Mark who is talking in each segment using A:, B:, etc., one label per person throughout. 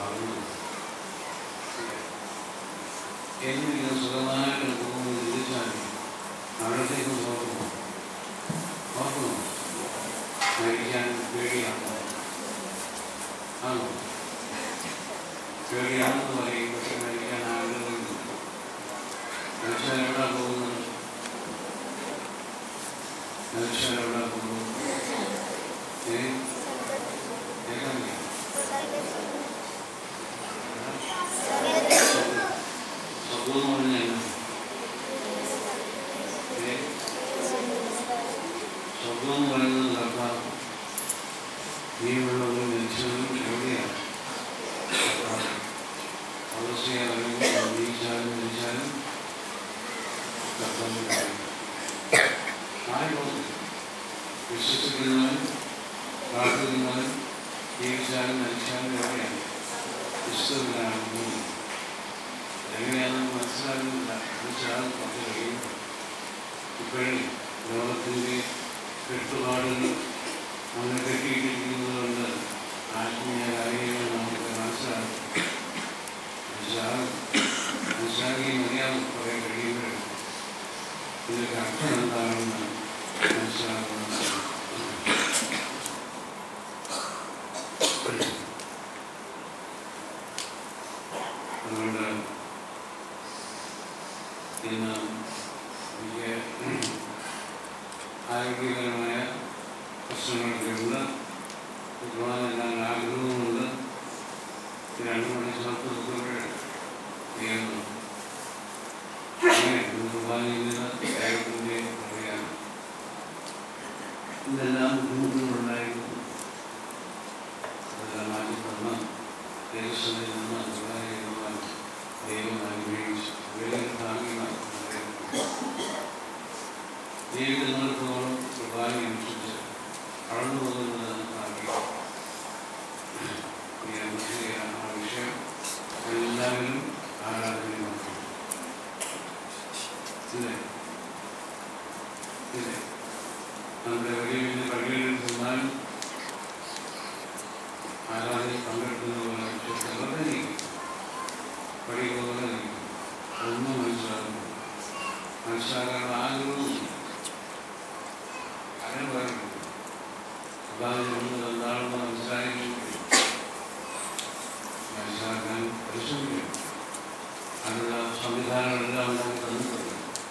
A: പറഞ്ഞു എന്നില്ല സുഖമായിട്ട് പോകുന്നത് ചിന്തിച്ചാൽ നാളത്തേക്ക് നോക്കുമോ നോക്കുമോ മരിക്കാൻ പേടിയാണോ ആണോ പേടിയാണെന്ന് പറയും പക്ഷെ മരിക്കാൻ ആഗ്രഹമില്ല മനുഷ്യൻ എവിടെ പോകുന്നത് മനുഷ്യൻ എവിടെ പോകുന്നു ഏ ഏകമില്ല സ്വപ്നം എന്ന് പറഞ്ഞാൽ ഏ സ്വപ്നം എന്ന് പറയുന്നത് കർത്താവ് നീയുള്ളവരും മരിച്ചവരും എവിടെയാണ് കർത്താവ് അവസ്ഥയാലും ജീവിച്ചാലും മരിച്ചാലും കർത്താവ് ആരും വിശ്വസിക്കുന്നവനും പ്രാർത്ഥിക്കുന്നവനും ജീവിച്ചാലും മരിച്ചാലും എവിടെയാണ് വിശ്വസിക്കാനാണ് പോകുന്നത് എങ്ങനെയാണെന്ന് മനസ്സിലാകുന്നില്ല മനസ്സിലാകും കുറച്ച് കഴിയുമ്പോൾ ഇപ്പോഴേ ലോകത്തിൻ്റെ കെട്ടുപാടുകൾ അങ്ങനെ കെട്ടിയിട്ടിരിക്കുന്നത് കൊണ്ട് ആത്മീയ കാര്യങ്ങൾ നമുക്ക് മനസ്സിലാകും മനസ്സിലാകും മനസ്സിലാക്കുകയും അറിയാവും കുറേ കഴിയുമ്പോൾ ഇതിൻ്റെ അർത്ഥം എന്താണെന്ന് മനസ്സിലാക്കുന്നത് അതുകൊണ്ട് ഇന്ന് എനിക്ക് ആരോഗ്യകരമായ പ്രശ്നങ്ങളൊക്കെ ഉണ്ട് കുർബാനെല്ലാം ആഗ്രഹവുമുണ്ട് ഈ രണ്ട് മണി സമയത്ത് ചെയ്യുന്നു അങ്ങനെ കുർബാനയിൽ നിന്ന് ദൈവത്തിൻ്റെ അറിയാം ഇതെല്ലാം ബുദ്ധിമുട്ടുകളുണ്ടായിരുന്നു അതെല്ലാം മാറ്റി തന്ന ദേവസ്വത്തിൽ നിന്ന് കുർബാന ചെയ്യുവാൻ ദൈവം അനുഗ്രഹിച്ചു വലിയ ഭാഗ്യമാണ് ജീവിതങ്ങൾക്കോളം കുർബാന അനുസരിച്ച് കടന്നു പോകുന്നത് ഭാഗ്യം ഈ അനുസരിച്ച് ആ വിഷയം എല്ലാവരും ആരാധനയുമാണ് ഇല്ലേ ഇല്ലേ നമ്മുടെ വലിയ വലിയ പള്ളികളിൽ ചെന്നാലും ആരാധനയിൽ പങ്കെടുക്കുന്നത് പോലെ വെറുതെ ഇരിക്കും പഠിക്കുന്ന പോലെ ഇരിക്കും ഒന്നും മനസ്സിലാകുന്നു മനസ്സിലാക്കാൻ ആഗ്രഹവും അങ്ങനെ പറയുന്നു അതാണ് എന്താണെന്ന് മനസ്സിലായെങ്കിൽ മനസ്സിലാക്കാൻ പരിശ്രമിക്കും അതിനുള്ള സംവിധാനങ്ങളെല്ലാം നമുക്ക് തന്നിട്ടുണ്ട്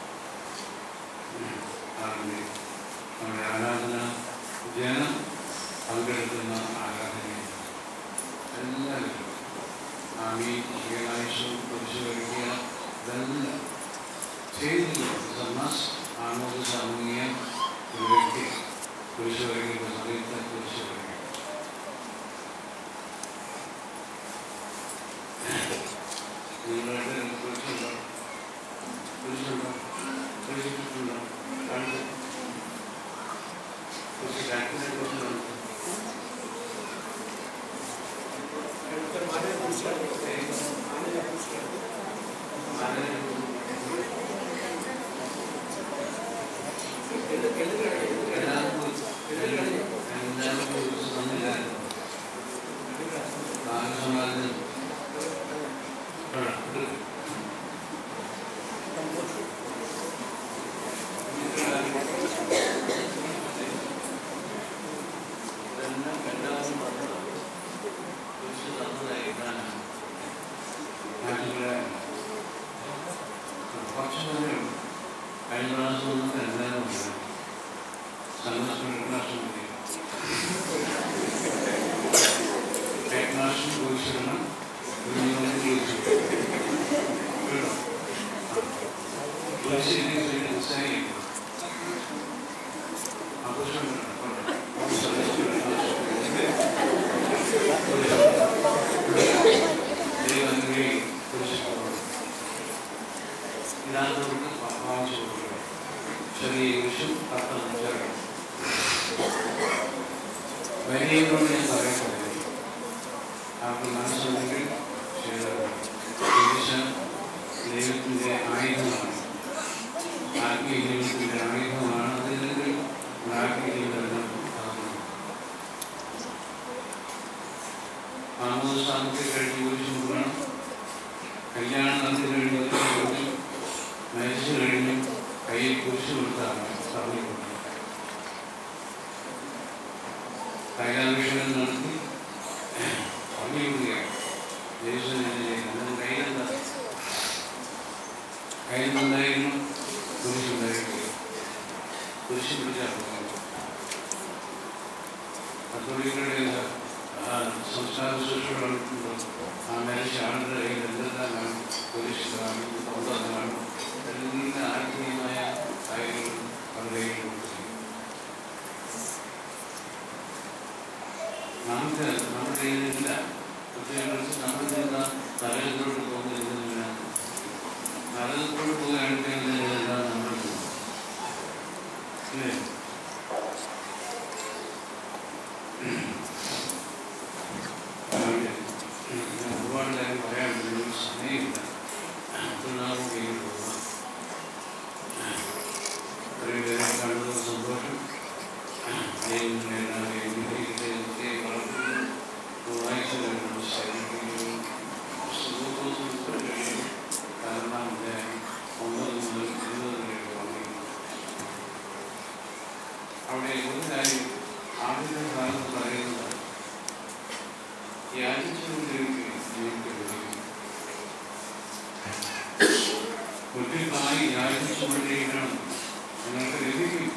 A: അതിൻ്റെ നമ്മുടെ ആരാധന ജനം പങ്കെടുക്കുന്ന ആരാധനയാണ് എല്ലാവരും ആമി ഏകായുഷം കുറിച്ച് കഴിക്കുക ഇതെല്ലാം ചെയ്തില്ല മസ് ആമോദ സാമൂഹിക ഒരു വ്യക്തി കുറിച്ച് കഴിക്കുന്ന സമയത്ത് കുറിച്ച് കഴിക്കും നിങ്ങളുടെ കുറിച്ചുണ്ടോ കുറിച്ചുണ്ടോ കുറിച്ചിട്ടുണ്ടോ കണ്ടു കുറിച്ച് കാറ്റിനെ കുറിച്ചുണ്ടോ കഴിഞ്ഞ പ്രാവശ്യം ഒന്നും എന്തായാലും സന്തോഷം പ്രാവശ്യം മതി പ്രാവശ്യം ചോദിച്ചിരണം കുഞ്ഞുങ്ങളെ ചോദിച്ചു കേട്ടോ ചോദിച്ചില്ലെങ്കിൽ നിസ്സായി ആഘോഷം ഇതാകുന്നവർക്ക് വാങ്ങിച്ചു കൊടുക്കുക ചെറിയ ഇംഗ്ലീഷും പത്ത് ചെറുക്കും വലിയവരോട് ഞാൻ പറയപ്പെടുന്നത് അവർക്ക് മനസ്സുണ്ടെങ്കിൽ ചെയ്തത് ഇംഗ്ലീഷ് ദൈവത്തിൻ്റെ ആയുധമാണ് ആത്മീയ ദൈവത്തിൻ്റെ ആയുധമാണ് അതില്ലെങ്കിൽ ആത്മീയ ദൈവം ആമോദ സാമഗ്രി കഴിഞ്ഞു കല്യാണം നടത്തി കഴിഞ്ഞ് മരിച്ചു കഴിഞ്ഞ് കയ്യിൽ കുരിശ് കൊടുത്താണ് പറഞ്ഞു കൈലാഭിഷേകം നടത്തി പള്ളിയുകയാണ് യേശുവിനെ കയ്യിലെന്താ കയ്യിലുണ്ടായിരുന്നു കുരിശുണ്ടായിരുന്നു കുരിശ് പിടിച്ചാണ് കത്തോലിക്കരുടെ സംസ്ഥാന ശുശ്രൂഷകളുണ്ടോ ആ മനുഷ്യ ആളുടെ കയ്യിൽ എന്തെല്ലാം കുരിശ് കാണും സ്വന്തം കാണും എല്ലാ ആത്മീയമായ കാര്യങ്ങളും അവരുടെ കയ്യിൽ കൊടുത്തിരിക്കും നമുക്ക് നമ്മുടെ കയ്യിലില്ല പ്രത്യേകിച്ച് നമ്മൾ ചെയ്യുന്ന നരകത്തിലോട്ട് പോകുന്നില്ല നരകത്തിലോട്ട് പോകുകയാണെങ്കിൽ ഇതെല്ലാം നമ്മൾ ചെയ്യും. അല്ലേ അതുകൊണ്ട് ഞാൻ ഒരുപാട് കാര്യം പറയാനുണ്ട് എനിക്ക് സമയമില്ല പിള്ളേർ കയ്യിൽ പോകാം ഇത്രയും പേരെ കണ്ടത് സന്തോഷം അവിടെ ഒരു കാര്യം ആദ്യത്തെ കാലത്ത് പറയുന്നത് യാചിച്ചുകൊണ്ടിരിക്കുകയും കുട്ടികളായി യാചിച്ചുകൊണ്ടിരിക്കണം നിങ്ങൾക്ക് ലഭിക്കും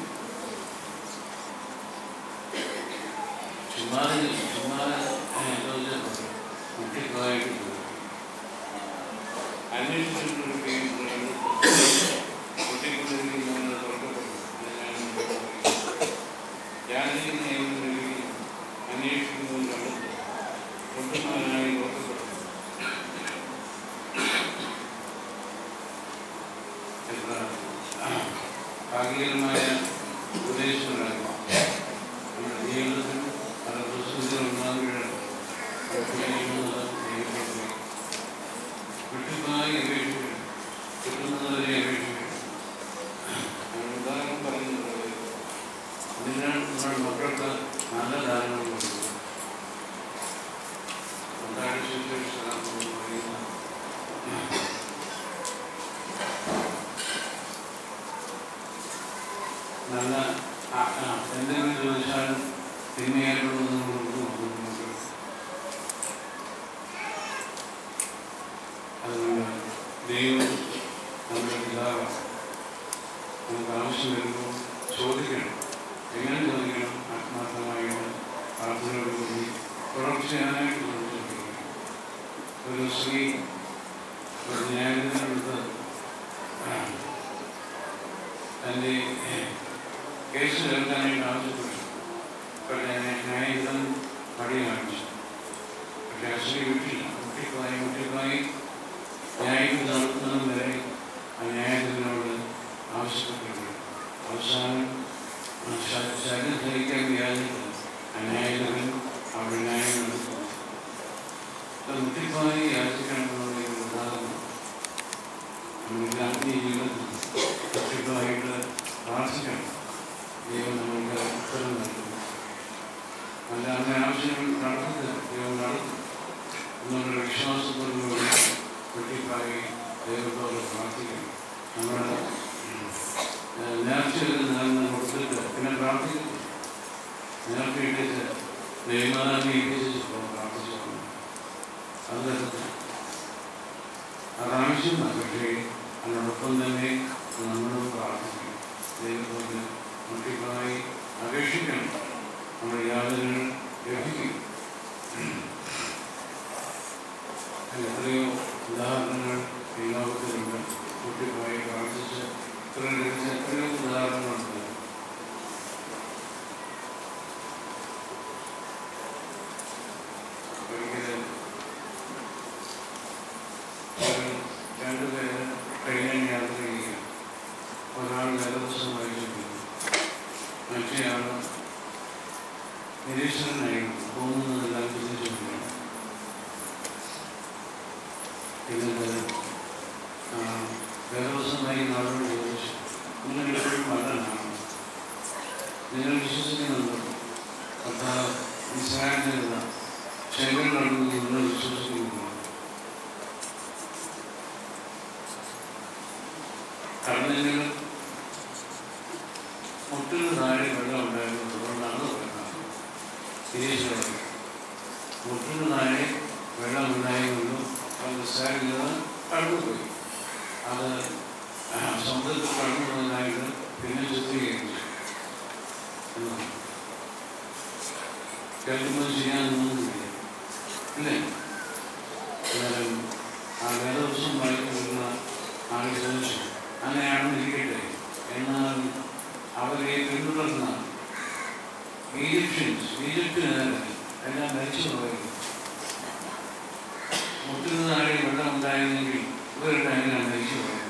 A: ചുമ്മാതെ ചുമ്മാതെ കുട്ടികളായിട്ട് അന്വേഷിച്ചുകൊണ്ടിരിക്കുകയും കുട്ടിക്കൊണ്ടിരിക്കുന്നത് തുറക്കപ്പെടും യാചിക്കുന്ന ഏവരും ലഭിക്കും അന്വേഷിക്കുന്നതും കണ്ടെത്തും കൊണ്ടുമാനായി തുറക്കപ്പെടും എത്ര ഭാഗികമായ ഉപദേശങ്ങളാണ് നമ്മുടെ ജീവിതത്തിൽ പല പ്രശ്നങ്ങൾ ഉണ്ടാകുകയാണ് കൃത്യമായി അപേക്ഷിക്കണം കിട്ടുന്നവരെ അപേക്ഷിക്കണം ഞാൻ ഉദാഹരണം പറയുന്നത് അതിനാണ് നമ്മുടെ മക്കൾക്ക് നല്ല ധാരണകൾ കൊടുക്കുന്നത് അതാണ് ശുശ്രൂഷ പറയുന്ന നല്ല ആ, ആ, എന്തെങ്കിലും ചോദിച്ചാലും തിന്മയായിട്ടുള്ളതൊന്നും കൊടുക്കും അതുകൊണ്ട് ദൈവം നമ്മുടെ പിതാവാണ് നമുക്ക് ആവശ്യം വരുമ്പോൾ ചോദിക്കണം എങ്ങനെ ചോദിക്കണം ആത്മാർത്ഥമായിട്ട് പ്രാർത്ഥനയോട് കൂടി തുടർച്ചയായിട്ട് ചോദിച്ചിരിക്കണം ഒരു സ്ത്രീ ഒരു ന്യായാധിപനടുത്ത് തൻ്റെ കേസ് കേൾക്കാനായിട്ട് ആവശ്യപ്പെട്ടു പക്ഷേ ന്യായാധിപൻ മടി കാണിച്ചു പക്ഷേ ആ സ്ത്രീ വിട്ടില്ല കുട്ടിക്കായി കുട്ടിക്കായി ന്യായം നടത്തുന്നതും വരെ ആ ന്യായാധിപനോട് ആവശ്യപ്പെട്ടിട്ടുണ്ട് അവസാനം ശരീരം ധരിക്കാൻ വ്യാജില്ല ആ ന്യായാധിപൻ അവിടെ ന്യായം നടത്തുന്നു കൃത്യമായി യാചിക്കണമെന്നുള്ള ഒരു ഉദാഹരണം നമ്മുടെ ആത്മീയ ജീവിതത്തിൽ കൃത്യമായിട്ട് പ്രാർത്ഥിക്കണം ദൈവം നമുക്ക് ഉത്തരം നൽകും അല്ലാതെ ആവശ്യങ്ങൾ നടത്തില്ല ദൈവം നടത്തും എന്നുള്ള വിശ്വാസത്തോടുകൂടി കൃത്യമായി ദൈവത്തോട് പ്രാർത്ഥിക്കണം നമ്മുടെ നേർച്ചയിൽ നിന്ന് കൊടുത്തിട്ട് പിന്നെ പ്രാർത്ഥിക്കും നേർച്ച ഇട്ടിട്ട് ദൈവമാതാവിനെ ഏൽപ്പിച്ചിട്ട് പോകും പ്രാർത്ഥിച്ചു പോകും അത് തരത്തില്ല അതാവശ്യമാണ് പക്ഷേ അതിനോടൊപ്പം തന്നെ നമ്മളും പ്രാർത്ഥിക്കണം ദൈവത്തോട് മുട്ടിപ്പായി അപേക്ഷിക്കണം നമ്മുടെ യാതനകൾ ലഭിക്കും അതിൽ എത്രയോ ഉദാഹരണങ്ങൾ ഈ ലോകത്തിലുണ്ട് മുട്ടിപ്പായി പ്രാർത്ഥിച്ച് ഇത്ര ലഭിച്ച എത്രയോ ഉദാഹരണങ്ങളുണ്ട് ഒരിക്കലും രണ്ടുപേര് ട്രെയിനിൽ യാത്ര ചെയ്യുക ഒരാൾ ദിവസം വൈകിട്ടുണ്ട് മറ്റേയാൾ നിരീക്ഷകനായിരുന്നു പോകുന്നതെല്ലാം ചിന്തിച്ചുകൊണ്ടിരിക്കണം എന്നിട്ട് വേദവസമായി നാളോട് ചോദിച്ചു നിങ്ങൾ എപ്പോഴും മരണനാണ് നിങ്ങൾ വിശ്വസിക്കുന്നുണ്ടോ കർത്താവ് ഇസ്രായേലിലുള്ള ശൈലികളാണെന്ന് നിങ്ങൾ വിശ്വസിക്കുന്നുണ്ടോ കടന്നുപോയി അത് സ്വന്തത്തിൽ കടന്നു പോകുന്നതായിട്ട് പിന്നെ ചിത്രീകരിച്ചു എന്നാണ് കേൾക്കുമ്പോൾ ചെയ്യാനൊന്നുമില്ല ഇല്ലേ എന്നാലും ആ വേദവസം വായിക്കുന്ന ആൾ ചോദിച്ചു അങ്ങനെയാണെന്ന് ഇരിക്കട്ടെ എന്നാൽ അവരെ പിന്തുടർന്ന ഈജിപ്ഷ്യൻസ് ഈജിപ്തിന് എല്ലാം മരിച്ചു പോയത് മുട്ടിന് താഴെ വെള്ളം ഉണ്ടായിരുന്നെങ്കിൽ ഇവരുടെ അങ്ങനെ മരിച്ചു പോയത്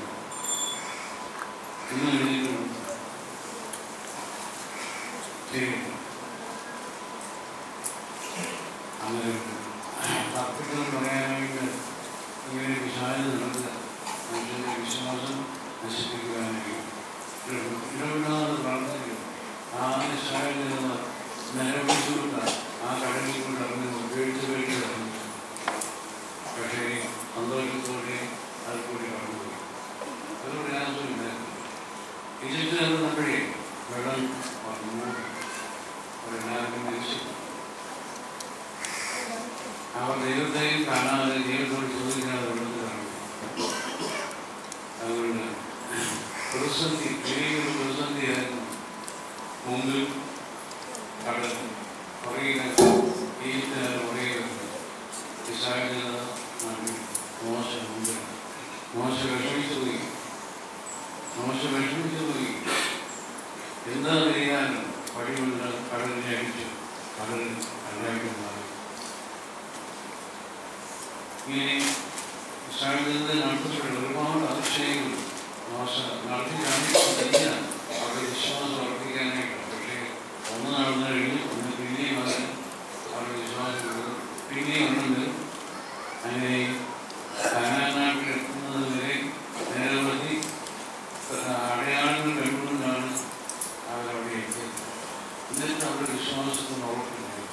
A: ഇന്ന് എഴുതിയിട്ടുണ്ട് ശരി അങ്ങനെ തർക്കത്തിൽ പറയാനായിട്ട് ഇങ്ങനെ വിശാലം നടക്കുക മനുഷ്യന്റെ വിശ്വാസം നശിപ്പിക്കുവാനായി ഇടവിടാതെ പ്രാർത്ഥിക്കും ആ നിസ്സാരം നിന്ന് നിലവിളിച്ചുകൊണ്ട് ആ കടലിൽ കൊണ്ട് അവന് ഉപയോഗിച്ച് കഴിച്ച് ഇറങ്ങി പക്ഷേ സന്തോഷത്തോടെ അത് കൂടി കടന്നുപോയി ഒരു പ്രയാസമില്ലായിരുന്നു ഈജിപ്തിൽ നിന്നപ്പോഴേ വെള്ളം വന്നു അവരെല്ലാവരും മരിച്ചു അവർ ദൈവത്തെയും കാണാതെ ദൈവത്തോട് ചോദിക്കാതെ വെള്ളത്തിൽ ഇറങ്ങി അതുകൊണ്ട് പ്രതിസന്ധി വലിയൊരു പ്രതിസന്ധിയായിരുന്നു മുമ്പിൽ കടൽ പുറകിൽ ഈജിപ്തിന് പുറകിൽ ഇസ്രായേലിന് നാട്ടിൽ മോശ മുമ്പിൽ മോശ വിഷമിച്ചു പോയി മോശ വിഷമിച്ചു പോയി എന്താ ചെയ്യാനും വഴികൊണ്ട് കടലിനെ അടിച്ചു കടൽ അല്ലായിട്ട് മാറി ഇങ്ങനെ ഇസ്രായേലിൽ നിന്ന് നടത്തപ്പെട്ട ഒരുപാട് അതിശയങ്ങൾ മോശ നടത്തി കാണിച്ചില്ല അവരുടെ വിശ്വാസം ഉറപ്പിക്കാനായിട്ട് പക്ഷേ ഒന്ന് നടന്നു കഴിഞ്ഞു ഒന്ന് പിന്നെയും അത് അവരുടെ വിശ്വാസം കൊടുത്തു പിന്നെയും ഒന്നുണ്ട് അങ്ങനെ കനാനാട്ടിൽ എത്തുന്നത് വരെ നിരവധി അടയാളങ്ങൾ കണ്ടുകൊണ്ടാണ് അവരവിടെ എത്തിയത് എന്നിട്ട് അവരുടെ വിശ്വാസത്തിന് ഉറപ്പില്ലായി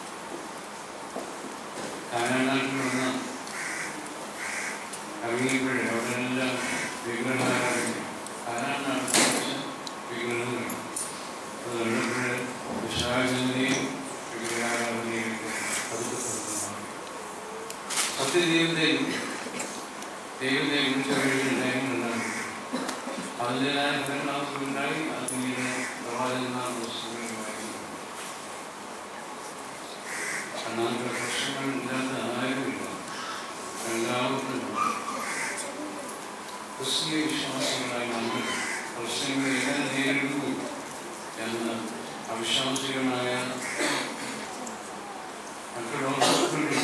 A: കനാനാട്ടിൽ നിന്ന് ഇറങ്ങിയപ്പോഴേ അവരെല്ലാം വിഗ്രഹാരാധന കനാനാട്ട് വിഗ്രഹങ്ങൾ അത് കണ്ടപ്പോൾ വിശാഖനെയും വിഗ്രഹാരാധനയിലേക്ക് പതുക്കപ്പെടുന്നതാണ് സത്യദൈവത്തെയും ദൈവത്തെ വിളിച്ചറിയുന്നുണ്ടായി അതിൻ്റെതായ ഫലങ്ങളായി അത് പിന്നീട് പ്രവാചകന്മാർ പുസ്തകങ്ങളുമായി അന്നാൾക്ക് പ്രശ്നങ്ങൾ ഇല്ലാത്ത ആരുമില്ല എല്ലാവർക്കും ഉണ്ട്. ക്രിസ്തീയ വിശ്വാസികളായി നമ്മൾ പ്രശ്നങ്ങൾ എങ്ങനെ നേരിടുന്നു എന്ന് അവിശ്വാസികളായ മറ്റുള്ളവർക്ക്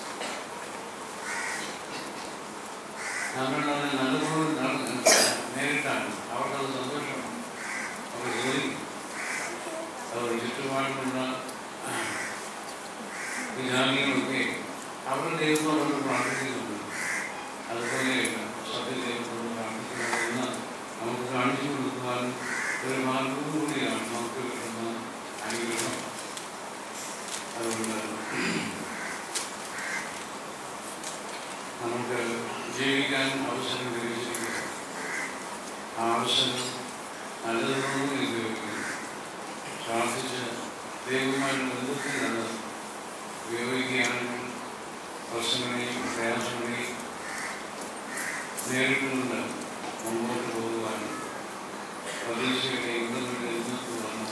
A: നമ്മൾ അത് നല്ലപോലെ നടന്ന് നേരിട്ടാണ് അവർക്കത് സന്തോഷമാണ് അവർ ജോലി അവർ ചുറ്റുപാടിലുള്ള വിചാരികളൊക്കെ അവരുടെ ദൈവത്തോട് പ്രാർത്ഥിക്കുന്നുണ്ട് അതുപോലെയല്ല സത്യദൈവത്തോട് പ്രാർത്ഥിക്കുന്നതെന്ന് നമുക്ക് കാണിച്ചു കൊടുക്കുവാൻ ഒരു മാർഗവും കൂടിയാണ് നമുക്ക് കിട്ടുന്ന അനുഗ്രഹം അതുകൊണ്ട് നമുക്ക് ജീവിക്കാൻ അവസരം ലഭിച്ചിരിക്കുക ആ അവസരം നല്ലതൊന്നും ഉപയോഗിക്കുക പ്രാർത്ഥിച്ച് ദൈവമായിട്ട് ബന്ധത്തിൽ അത് ഉപയോഗിക്കുകയാണെങ്കിൽ പ്രശ്നങ്ങളെയും പ്രയാസങ്ങളെയും നേരിട്ടുകൊണ്ട് മുമ്പോട്ട് പോകുവാനും പ്രതീക്ഷയുടെ ഇന്നത്തെ ഇന്നത്തെ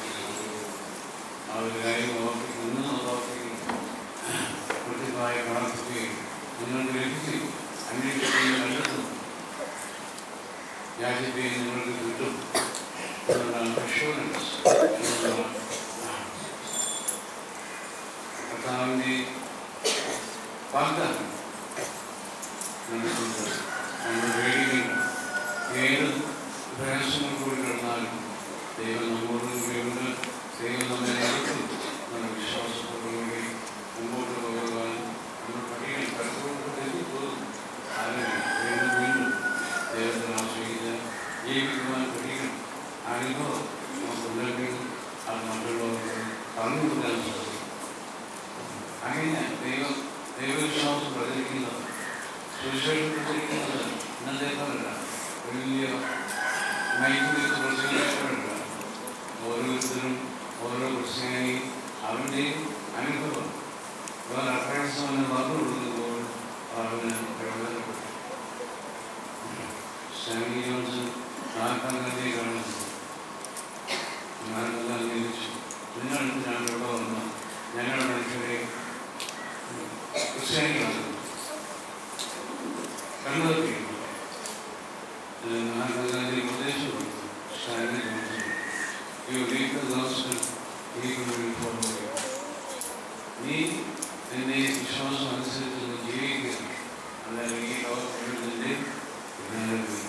A: ആ ഒരു കാര്യം ഓർപ്പിക്കും ഇന്ന് ഓർപ്പിക്കും കൃത്യമായി പ്രാർത്ഥിക്കുകയും നിങ്ങൾക്ക് ലഭിക്കും അന്വേഷിക്കുകയും കണ്ടെത്തും യാചിക്കുകയും നിങ്ങൾക്ക് കിട്ടും എന്നുള്ളതാണ് അഷുറൻസ് എന്നുള്ളതാണ് കർത്താവിൻ്റെ വാഗ്ദാനം നമുക്കുണ്ട് നമ്മൾ പേടിക്കുന്നു ഏത് പ്രയാസങ്ങൾ കൂടി കിടന്നാലും ദൈവം നമ്മോട് കൂടിയുണ്ട് ദൈവം നമ്മെ നടത്തും നമ്മുടെ വിശ്വാസത്തോടുകൂടി മുമ്പോട്ട് പോകുവാൻ നമ്മൾ പഠിക്കണം പലപ്പോഴും തെറ്റിപ്പോകും ആരും വീണ്ടും വീണ്ടും ദൈവത്തെ ആശ്രയിച്ച് ജീവിക്കുവാൻ പഠിക്കണം അനുഭവം നമുക്കുണ്ടെങ്കിൽ അത് മറ്റുള്ളവർക്ക് പറഞ്ഞു കൊടുക്കാൻ സാധിക്കും അങ്ങനെ ദൈവം ദൈവവിശ്വാസം പ്രചരിക്കുന്നത് സുവിശേഷം പ്രചരിക്കുന്നത് ഇന്നത്തെ പോലല്ല വലിയ മൈക്ക് വെച്ച് പ്രസംഗിക്കാറുണ്ട് ഓരോരുത്തരും ഓരോ പ്രസംഗി അവരുടെയും അനുഭവം വേറെ അഭ്യാസം അവന് പറഞ്ഞു കൊടുക്കുമ്പോൾ അവന് പ്രയോജനപ്പെട്ടു സ്റ്റാൻലി ജോൺസൺ മഹാത്മാഗാന്ധിയെ കാണുന്നത് ഞാനെല്ലാം അന്വേഷിച്ചു നിങ്ങൾ ഞാനിവിടെ വന്നു ഞങ്ങളുടെ മനുഷ്യരെ ക്രിസ്ത്യാനികളാണ് കണ്ണുകൾക്കില്ല മഹാത്മാഗാന്ധി ഉപദേശം കൊടുത്തു Stanley Johnson you read the gospel he will follow you. നീ നിന്റെ വിശ്വാസം അനുസരിച്ച് ജീവിക്കുക അതായത് ഈ ലോകത്തിന്റെ പിന്നാലെ പോയി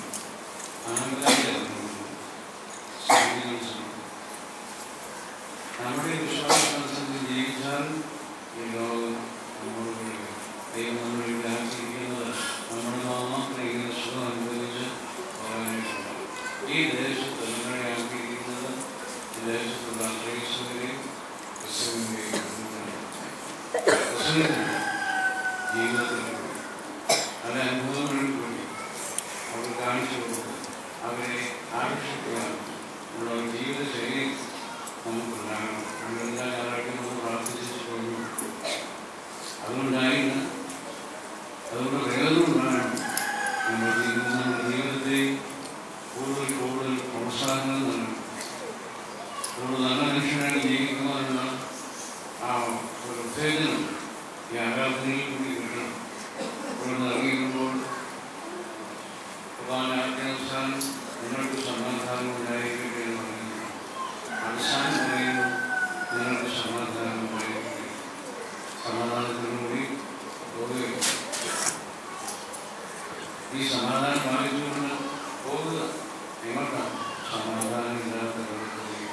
A: നമ്മുടെ വിശ്വാസം അനുസരിച്ച് ജീവിച്ചാൽ ഈ ലോകം നമ്മോട് ദൈവം നമ്മൾ ഇവിടെ ആചരിക്കുന്നത് നമ്മുടെ മാത്രം ഇങ്ങനെ സുഖം അനുഭവിച്ച് പോകാനായിട്ടുള്ള ഈ ദേശത്ത് നിങ്ങളെ ആഗ്രഹിക്കുന്നത് ഈ ദേശത്തുള്ള ക്രൈസ്തവരെയും ക്രിസ്തുവിനെയും ക്രിസ്തുവിനെ ജീവിതത്തിൽ കൂടി പല അനുഭവങ്ങളിൽ കൂടി അവർ കാണിച്ചു കൊടുക്കുക അവരെ ആകർഷിക്കുക ഉള്ള ഒരു ജീവിതശൈലി നമുക്കുണ്ടാകണം നമ്മളെല്ലാ കാലഘട്ടവും നമ്മൾ പ്രാർത്ഥിച്ചു കഴിഞ്ഞു അതുകൊണ്ടായിരുന്നു അതുകൊണ്ട് പ്രയോജനമുണ്ടാകണം നമ്മൾ ജീവിതം നമ്മുടെ ജീവിതത്തെ കൂടുതൽ കൂടുതൽ പ്രോത്സാഹനം നൽകണം കൂടുതൽ നല്ല മനുഷ്യനായി ജീവിക്കുന്നതിനുള്ള ആ ഒരു ഉത്തേജനം ഈ ആരാധനയിൽ കൂടി കിട്ടണം ഇവിടുന്ന് ഇറങ്ങിക്കുമ്പോൾ പ്രധാന ആജ്ഞാനുസാരം നിങ്ങൾക്ക് സമാധാനം ഉണ്ടായിരിക്കട്ടെ എന്ന് പറയുന്നു അവസാനം പറയുന്നു നിങ്ങൾക്ക് സമാധാനം ഉണ്ടായിരിക്കട്ടെ സമാധാനത്തിനുകൂടി പോവുകയും ഈ സമാധാനം പാലിച്ചുകൊണ്ട് പോകുക എങ്ങോട്ടാണ് സമാധാനം ഇല്ലാത്ത ലോകത്തിലേക്ക്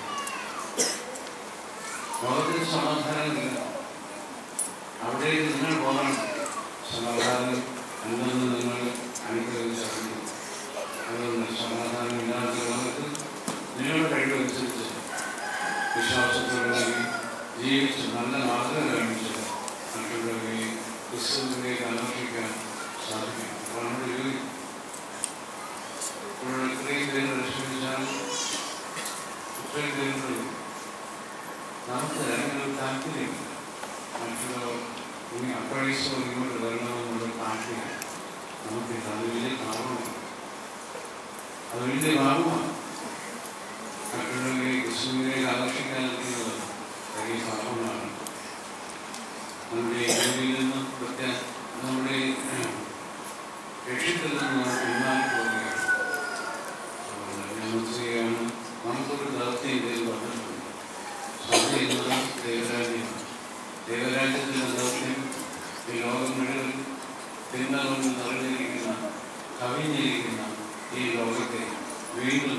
A: ലോകത്തിന് സമാധാനമില്ല അവിടേക്ക് നിങ്ങൾ പോകണം സമാധാനം എന്തെന്ന് നിങ്ങൾ അനുഗ്രഹിച്ചറിഞ്ഞു അതുകൊണ്ട് സമാധാനമില്ലാത്ത ലോകത്ത് നിങ്ങളുടെ കഴിവനുസരിച്ച് വിശ്വാസത്തോടുകൂടി ജീവിച്ച് നല്ല മാതൃക കാണിച്ച് മറ്റുള്ളവരെ ക്രിസ്തുവിലേക്ക് ആകർഷിക്കാൻ സാധിക്കും അപ്പോൾ നമ്മുടെ ജോലി ഇപ്പോൾ ഇത്രയും പേര് പരിശ്രമിച്ചാൽ ഇത്രയും പേരുണ്ട് നമുക്ക് അതിനൊരു താല്പര്യമില്ല മറ്റുള്ളവർ ഇനി അപ്രൈസോ ഇങ്ങോട്ട് വരണമെന്നുള്ള താല്പര്യം നമുക്കില്ല അത് വലിയ പാപമാണ് അത് വലിയ പാപമാണ് മറ്റുള്ളവരെ ക്രിസ്തുവിലേക്ക് ആകർഷിക്കാതിരിക്കുന്നത് വലിയ പാപമാണ് നമ്മുടെ ജോലിയിൽ നിന്ന് പ്രത്യേക നമ്മുടെ ലക്ഷ്യത്തിൽ നിന്ന് നമ്മൾ പിന്മാറി പോവുകയാണ് അതുകൊണ്ട് ഞാൻ ചെയ്യുകയാണ് നമുക്കൊരു ദൗത്യം ഇതിൽ വന്നിട്ടുണ്ട് സഭ എന്നത് ദൈവരാജ്യമാണ് ദൈവരാജ്യത്തിൻ്റെ ദൗത്യം ഈ ലോകം മുഴുവൻ തിന്മ കൊണ്ട് നിറഞ്ഞിരിക്കുന്ന കവിഞ്ഞിരിക്കുന്ന ഈ ലോകത്തെ വീണ്ടും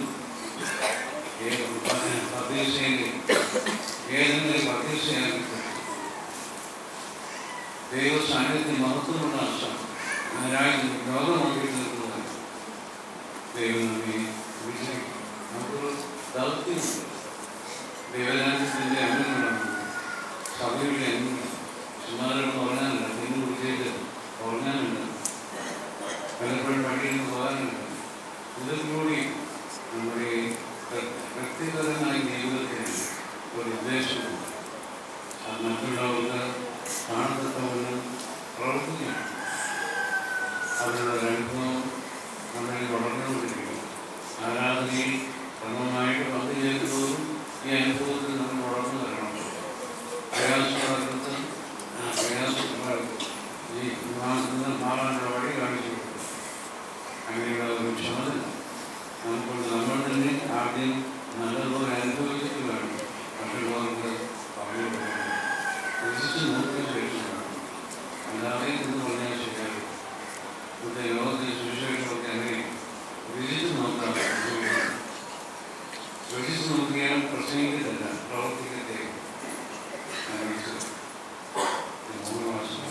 A: പദ്ധതിശയിലെ ഏതെങ്കിലും പദ്ധതിശയാക്കി ദൈവ സാന്നിധ്യം മഹത്വമുള്ള ആശ രാജ്യം ലോകമാക്കി തീർക്കുന്നത് ദൈവം നമ്മെ വിജയിക്കും നമുക്കൊരു ദൗത്യമുണ്ട് ദൈവരാജ്യത്തിൻ്റെ അംഗങ്ങളാണ് സഭയുടെ അംഗങ്ങൾ ചുമ്മാരോട് ഉറങ്ങാനില്ല തിന്നു കുടിച്ചേക്ക് ഉറങ്ങാനില്ല പലപ്പോഴും പള്ളിയിൽ നിന്ന് പോകാനുണ്ട് ഇതിൽ കൂടി നമ്മുടെ വ്യക്തിപരമായ ജീവിതത്തിന് ഒരു ഉദ്ദേശമുണ്ട് അത് മറ്റുള്ളവർക്ക് കാണത്തക്കവണ്ണം പ്രവർത്തിക്കണം അതിനുള്ള ഒരു അനുഭവം നമ്മളിൽ വളർന്നുകൊണ്ടിരിക്കുന്നു ആരാധനയിൽ ക്രമമായിട്ട് പങ്കുചേരുന്നതും ഈ അനുഭവത്തിൽ നമ്മൾ വളർന്നു വരണം പ്രയാസമുള്ളവർക്ക് പ്രയാസമുള്ളവർക്ക് ഈ വിവാഹത്തിൽ നിന്ന് മാറാനുള്ള വഴി കാണിച്ചു കൊടുക്കും അങ്ങനെയുള്ള ഒരു ക്ഷമത നമുക്കുണ്ട് നമ്മൾ തന്നെ ആദ്യം നല്ലതുപോലെ അനുഭവിച്ചിട്ട് വേണം മറ്റുള്ളവർക്ക് പറഞ്ഞു കൊടുക്കണം രസിച്ച് നോക്കിയ ശേഷമാണ് അല്ലാതെ എന്ന് പറഞ്ഞാൽ ശരിയാകും ഇന്നത്തെ ലോകത്തിൽ സുവിശേഷമൊക്കെ അങ്ങനെ രസിച്ച് നോക്കാം രസിച്ച് നോക്കിയാൽ പ്രസംഗിക്കത്തില്ല പ്രവർത്തിക്കത്തെ മൂന്ന് മാസം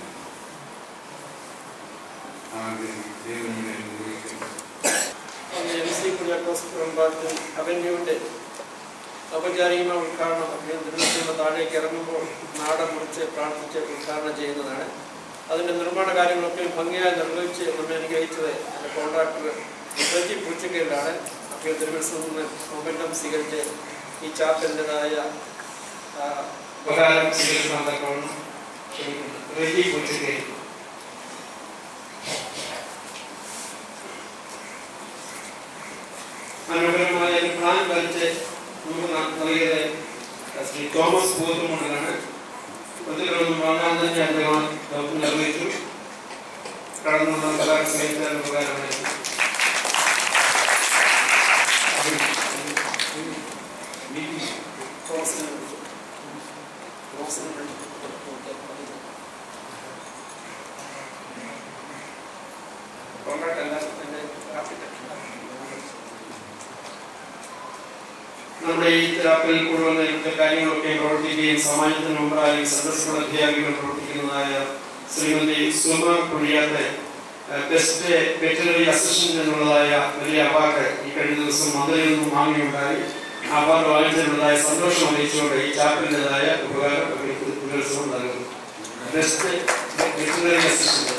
A: ആദ്യം ദൈവങ്ങളെ അനുഭവിക്കുന്നു
B: എം സി കുര്യാക്കോസ് കുടുംബാത്തിൽ അവന്യൂവിൻ്റെ ഔപചാരികമായ ഉദ്ഘാടനം അദ്ദേഹം തിരുവനന്തപുരം താഴേക്ക് ഇറങ്ങുമ്പോൾ നാടൻ മുറിച്ച് പ്രാർത്ഥിച്ച് ഉദ്ഘാടനം ചെയ്യുന്നതാണ് അതിൻ്റെ നിർമ്മാണ കാര്യങ്ങളൊക്കെ ഭംഗിയായി നിർവഹിച്ച് നമ്മെ അനുഗ്രഹിച്ചത് എൻ്റെ കോൺട്രാക്ടർ പ്രജി പൂച്ചക്കയിലാണ് അദ്ദേഹം തിരുവനന്തപുരത്ത് നിന്ന് മൊമെൻറ്റം സ്വീകരിച്ച് ഈ ചാപ്പലിൻ്റെതായ ഉപകാരം സ്വീകരിക്കാൻ തക്കവണ്ണം ക്ഷണിക്കുന്നു റെജി പൂച്ചക്കയിൽ മനോഹരമായ ഒരു പ്ലാൻ വരച്ച് നമുക്ക് ന- നൽകിയത് ശ്രീ തോമസ് ബോധമുണ്ടാണ് പ്രതികളൊന്നും വാങ്ങാൻ തന്നെ അദ്ദേഹം നമുക്ക് നിർവഹിച്ചു കടന്നു വന്ന കലാസ്നേഹിതരുടെ ഉപകാരമായിരുന്നു തോമസിനെ വിളിച്ചു. തോമസിനെ വിളിച്ചു. കോൺട്രാക്ട് അല്ല എൻ്റെ ആർക്കിടെക്ട് നമ്മുടെ ഈ തെറാപ്പിൽ കൊണ്ടുവന്ന ഇവിടുത്തെ കാര്യങ്ങളൊക്കെ പ്രവർത്തിക്കുകയും സമാജത്തിന് മുമ്പായി സദസ്സുകൾ അധ്യാപികൾ പ്രവർത്തിക്കുന്നതായ ശ്രീമതി സുമ കുഴിയാത്തെ ബെസ്റ്റ് വെറ്ററിനറി അസിസ്റ്റന്റ് എന്നുള്ളതായ വലിയ അവാർഡ് ഈ കഴിഞ്ഞ ദിവസം മന്ത്രിയിൽ നിന്നും വാങ്ങിയുണ്ടായി ആ അവാർഡ് വാങ്ങിച്ചതിനുള്ളതായ സന്തോഷം അറിയിച്ചുകൊണ്ട് ഈ ചാപ്പിൻ്റെതായ ഉപകാരം അവർക്ക് ദിവസവും നൽകുന്നു ബെസ്റ്റ് വെറ്ററിനറി അസിസ്റ്റന്റ്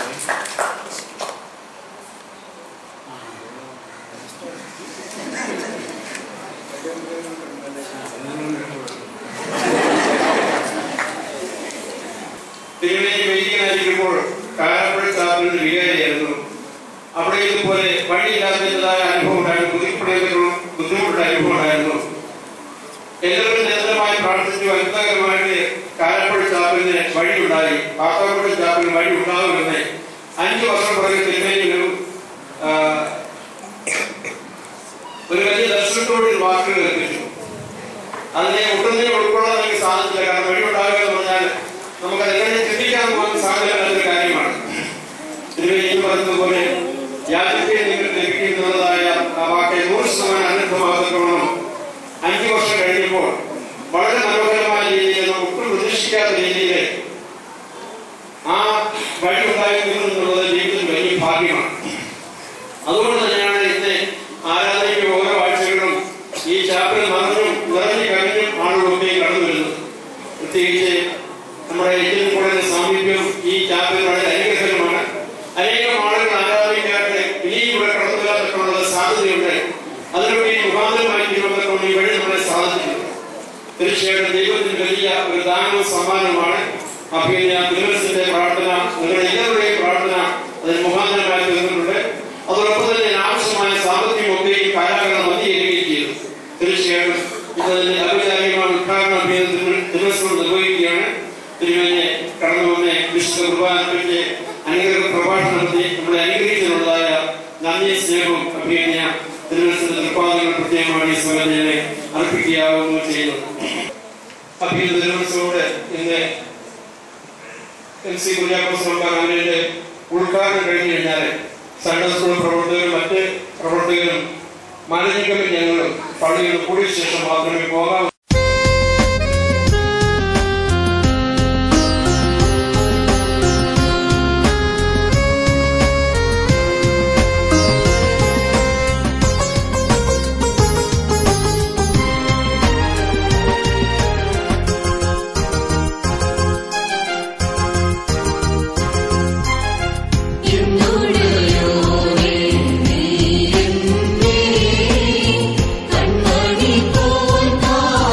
B: തിരുവേലി വൈദികനായിരിക്കുമ്പോൾ കാലപ്പുഴ സ്ഥാപനത്തിൽ വികാരിയായിരുന്നു അവിടെ ഇതുപോലെ വഴിയില്ലാത്തതായ അനുഭവം ഉണ്ടായിരുന്നു ബുദ്ധിമുട്ടുള്ള ബുദ്ധിമുട്ടുള്ള അനുഭവം ഉണ്ടായിരുന്നു എല്ലാവരും നിരന്തരമായി പ്രാർത്ഥിച്ചു അത്ഭുതകരമായിട്ട് കാലപ്പുഴ സ്ഥാപനത്തിന് വഴിയുണ്ടായി പാത്താപ്പുഴ സ്ഥാപനം വഴി ഉണ്ടാകുമെന്ന് അഞ്ചു വർഷം പുറകെ തിരുവേലി ഒരു ആ, ഒരു വലിയ ദർശനത്തോട് വാക്കുകൾ കൽപ്പിച്ചു അതിനെ ഒട്ടുന്നതിന് ഉൾക്കൊള്ളാൻ എനിക്ക് സാധിച്ചില്ല കാരണം വഴിയുണ്ടാകുക എന്ന് പറഞ്ഞാൽ നമുക്ക് അതെങ്ങനെ ചിന്തിക്കാൻ പോകാൻ സാധ്യമല്ലാത്തൊരു കാര്യമാണ് തിരുവല്ലി എന്ന് പറയുന്നത് പോലെ യാതൊക്കെ നിങ്ങൾക്ക് ലഭിക്കുന്നതായ ആ വാക്കെ നൂറ് ശതമാനം അനുഭവമാകത്തോളം അഞ്ചു വർഷം കഴിഞ്ഞപ്പോൾ വളരെ മനോഹരമായ രീതിയിൽ നമുക്ക് ഒട്ടും പ്രതീക്ഷിക്കാത്ത രീതിയിൽ ആ വഴി ഉണ്ടായി എന്നുള്ളത് ജീവിതത്തിൽ വലിയ ഭാഗ്യമാണ് അതുകൊണ്ട് തന്നെയാണ് ഇന്ന് ആരാധനയ്ക്ക് ഓരോ ആഴ്ചകളും ഈ ചാപ്പൽ നിറഞ്ഞും നിറഞ്ഞു കവിഞ്ഞും ആളുകളൊക്കെ കടന്നു വരുന്നത് പ്രത്യേകിച്ച് നമ്മുടെ ഇന്ത്യൻ കോളേജിന്റെ സാമീപ്യം ഈ ചാപ്പൽ വളരെ അനുഗ്രഹകരമാണ് അനേകം ആളുകൾ ആരാധനയ്ക്കായിട്ട് ഇനിയും ഇവിടെ കടന്നു വരാത്തക്കുള്ള സാധ്യതയുണ്ട് അതിനുവേണ്ടി മുഖാന്തരമായി തീരുമാനത്തോടെ ഈ വഴി നമ്മളെ സാധിച്ചിട്ടുണ്ട് തീർച്ചയായിട്ടും ദൈവത്തിന് വലിയ ഒരു ദാനവും സമ്മാനവുമാണ് അഭിനയ ദിവസത്തിന്റെ പ്രാർത്ഥന നിങ്ങളുടെ എല്ലാവരുടെയും പ്രാർത്ഥന അതിന് മുഖാന്തരമായി തീർന്നിട്ടുണ്ട് അതോടൊപ്പം തന്നെ ഇതിന് ആവശ്യമായ സാമ്പത്തികം ഒക്കെ ഈ കാലാകാലം മതിയേറുകയും ചെയ്തു തീർച്ചയായിട്ടും ഇതിന്റെ ഔപചാരികമായ ഉദ്ഘാടന അഭിനന്ദന ദിവസം നിർവഹിക്കുകയാണ് തിരുവനെ കടന്നു വന്ന് വിശുദ്ധ കുർബാനപ്പറ്റി അനുഗ്രഹ പ്രഭാഷണം നടത്തി നമ്മളെ അനുഗ്രഹിച്ചതിനുള്ളതായ നന്ദി സ്നേഹവും അഭിനയ തിരുവനന്തപുരത്തിന്റെ തൃപ്പാദങ്ങൾ പ്രത്യേകമായി ഈ സമയത്തിനെ അർപ്പിക്കുകയാവുന്നു ചെയ്യുന്നു അഭിനന്ദ തിരുവനന്തപുരത്തോട് ഇന്ന് എം സി കുര്യാക്കോസ് നമ്പാറാമിന്റെ ഉദ്ഘാടനം കഴിഞ്ഞു കഴിഞ്ഞാൽ സൺഡേ സ്കൂൾ പ്രവർത്തകരും മറ്റ് പ്രവർത്തകരും മാനേജിംഗ് കമ്മിറ്റി അംഗങ്ങളും പള്ളിയിൽ കൂടിയ ശേഷം മാത്രമേ പോകാവൂ
C: എന്നുടയോനേ നീ എന്നേ കൺമണി പോൽ കാ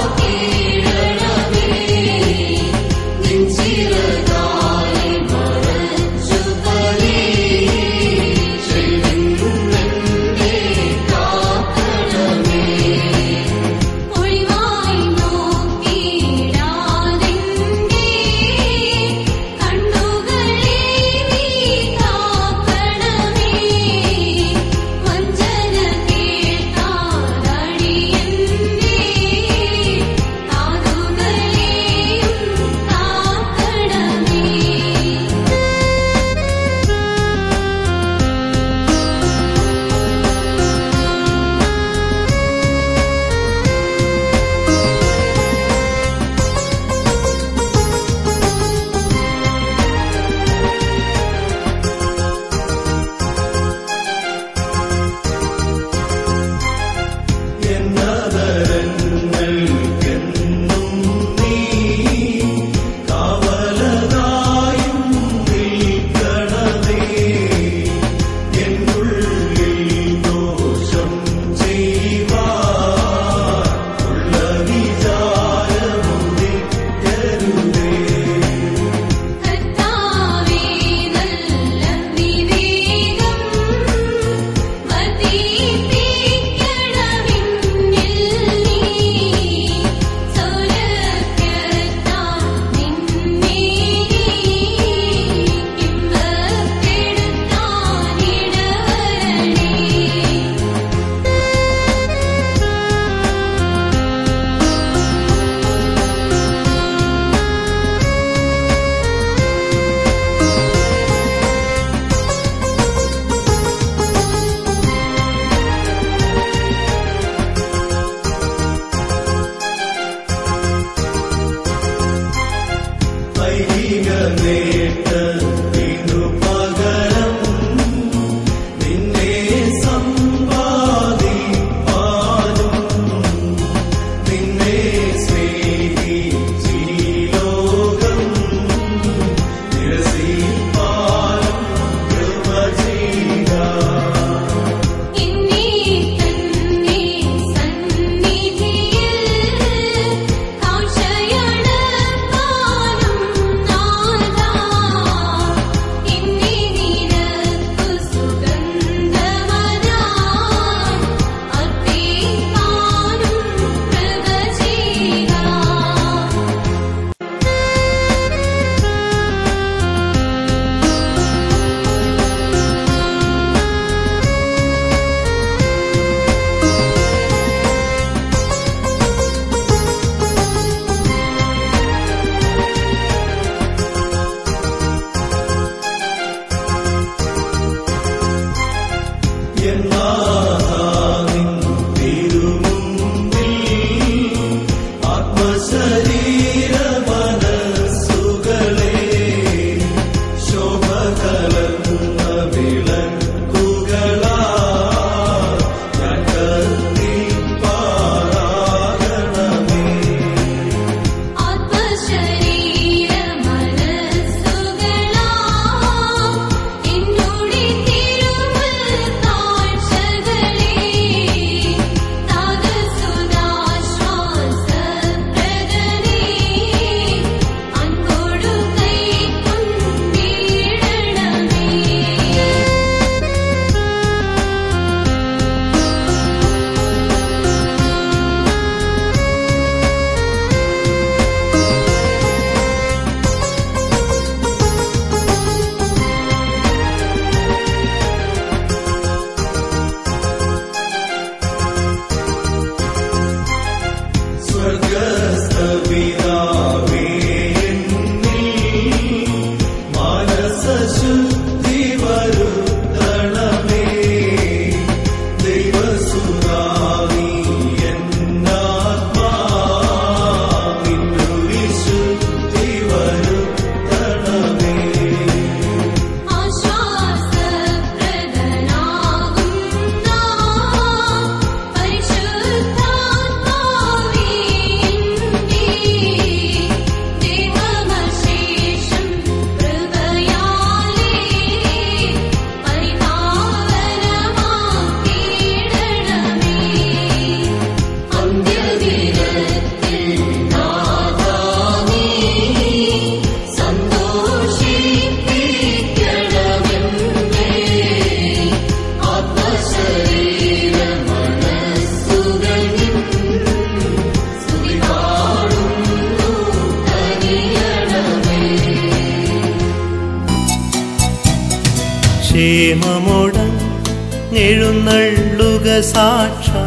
C: എഴുന്നള്ളുക സാക്ഷാ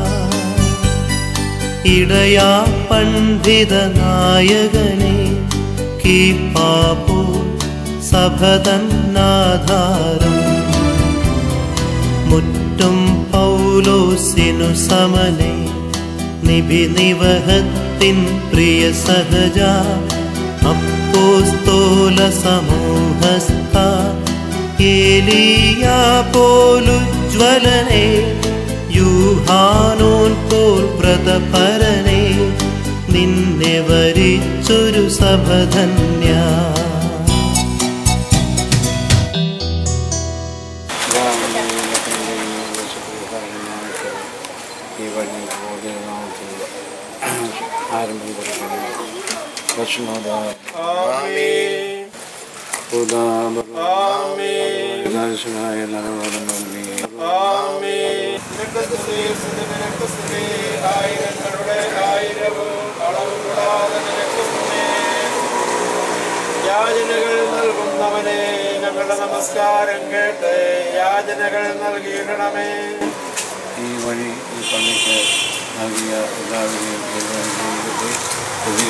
C: ഇടയാ പണ്ഡിത നായകനെ കീപ്പാപ്പോ സഭതന്നാധാരം മുറ്റും പൗലോസിനു സമനെ നിബിനിവഹത്തിൻ പ്രിയ സഹജ അപ്പോസ്തോല സമൂഹസ്ഥ ഏലിയ പോലുജ്വലനെ യൂഹാനോൻ പോൽ വ്രതപരനെ നിന്നെ വരിച്ചൊരു സഭധന്യ
A: ഈ വഴി ബോധ്യനാമത്തിൽ ആരംഭം കൊടുക്കുന്നു ഭക്ഷണോദ
B: ആമേൻ
A: ദാശനായ നരവോദമി
B: ആമേൻ നിനക്കുസ്തുതി, സ്തുതി നിനക്കുസ്തുതി. ആയിരങ്ങളുടെ ആയിരവും അളവ് കൂടാതെ നിനക്കുസ്തുതി. യാചനകൾ നൽകുന്നവനെ ഞങ്ങളുടെ നമസ്കാരം കേട്ട് യാചനകൾ നൽകിയിടണമേ
A: ഈ വഴി ഈ പള്ളിക്ക് നൽകിയ എല്ലാവരെയും ദൈവം ജീവിതത്തെ